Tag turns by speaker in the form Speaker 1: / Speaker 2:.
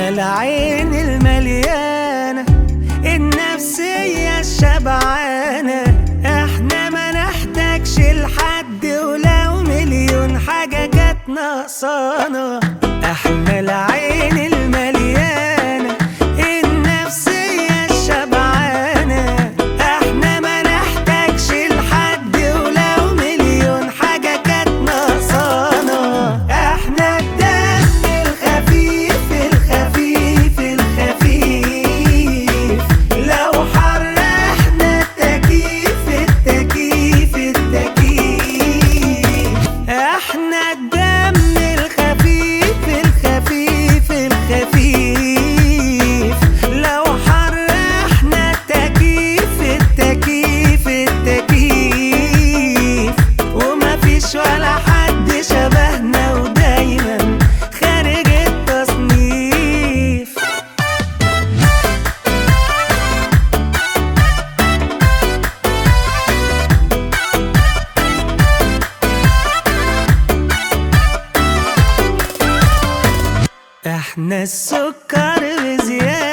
Speaker 1: العين المليانة النفسية الشبعانة احنا ما نحتاجش لحد ولو مليون حاجة جت ناقصانا احنا العين المليانة النفسية الشبعانة احنا ما نحتاجش لحد ولو مليون حاجة كانت ناقصانا احنا الدم الخفيف الخفيف الخفيف لو حرحنا التكييف التكييف التكييف احنا الدم الخفيف الخفيف الخفيف لو حرحنا التكييف التكييف التكييف ومفيش ولا حد شبهنا ودايما خارج التصنيف احنا السكر بزيادة